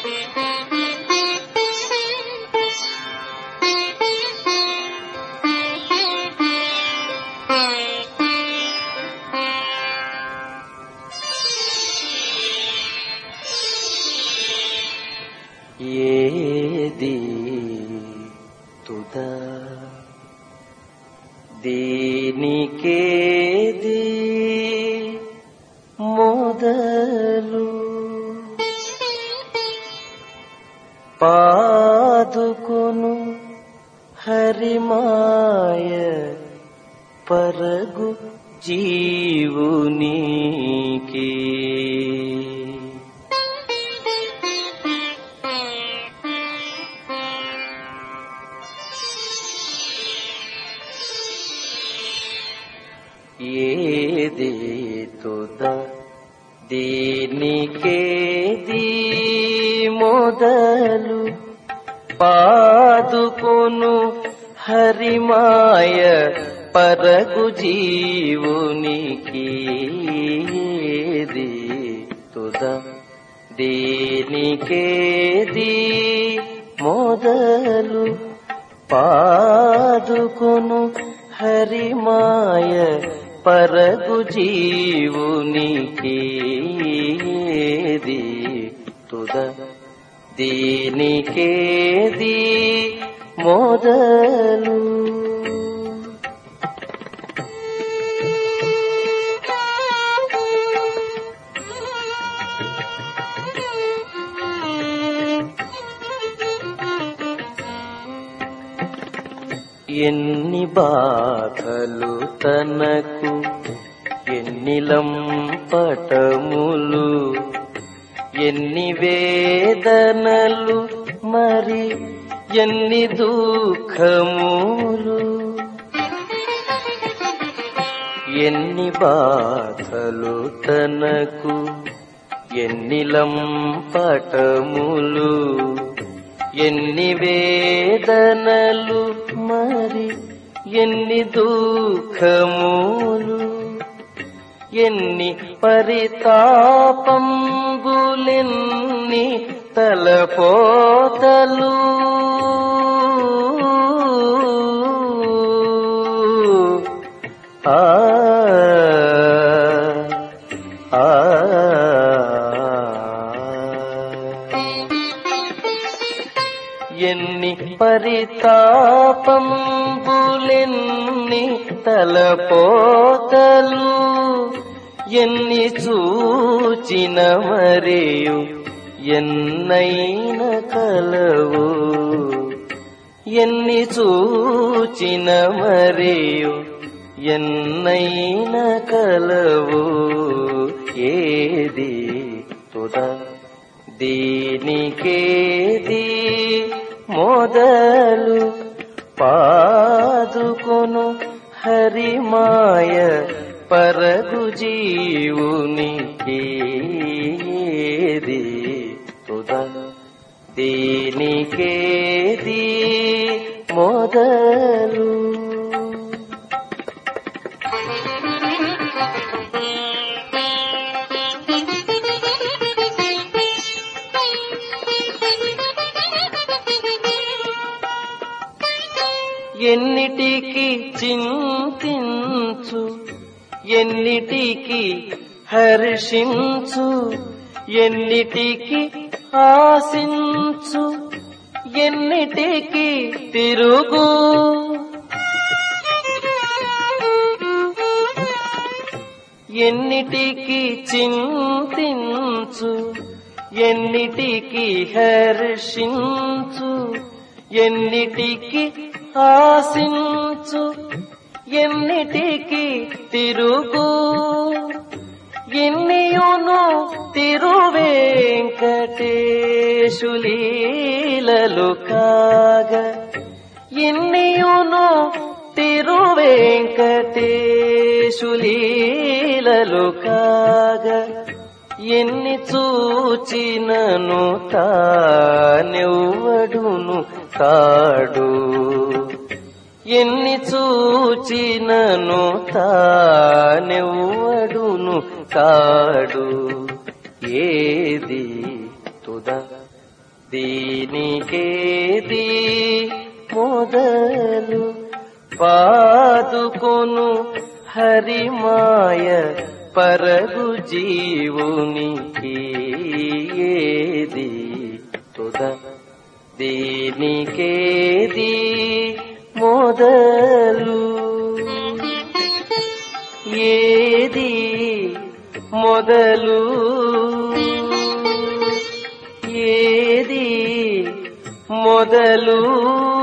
ఏది తుద దీనికేది మొదలు పాదుకును హరిమాయ పరగు జీవునికి ఏది తుద దీనికేది మొదలు పాదుకును హరిమాయ పరగు జీవునికి ఏది తుద దీనికేది మొదలు పాదుకును హరిమాయ పరగు జీవునికి ఏది తుద దీనికేది మొదలు ఎన్ని బాధలు తనకు ఎన్నిలం పటములు ఎన్ని వేదనలు మరి ఎన్ని దుఃఖములు ఎన్ని బాధలు తనకు ఎన్నిలం పటములు ఎన్ని వేదనలు మరి ఎన్ని దుఃఖములు ఎన్ని పరితాపంబులెన్ని తలపోతలు ఆ ఆ ఎన్ని పరితాపంబులెన్ని తలపోతలు ఎన్ని చూచిన మరియు ఎన్నైన కలవు ఎన్ని చూచిన మరియు ఎన్నైన కలవు ఏది తుద దీనికేది మొదలు పాదుకొను హరిమాయ పరగు జీవునికి ఏది తుద దీనికేది మొదలు ఎన్నిటికి చింతించు ఎన్నిటికి హర్షించు ఎన్నిటికి ఆశించు ఎన్నిటికి తిరుగు ఎన్నిటికి చింతించు ఎన్నిటికి హర్షించు ఎన్నిటికి ఆశించు ఎన్నిటికి తిరుగు ఎన్నియును తిరువేంకటేశులీలలు కాగ ఎన్నియును తిరువేంకటేశులీలలు కాగ ఎన్ని చూచినను తానెవ్వడును కాడు ఎన్ని చూచినను తానెవ్వడును కాడు ఏది తుద దీనికేది మొదలు పాదుకొను హరిమాయ పరగు జీవునికి ఏది తుద దీనికేది మొదలు ఏది మొదలు ఏది మొదలు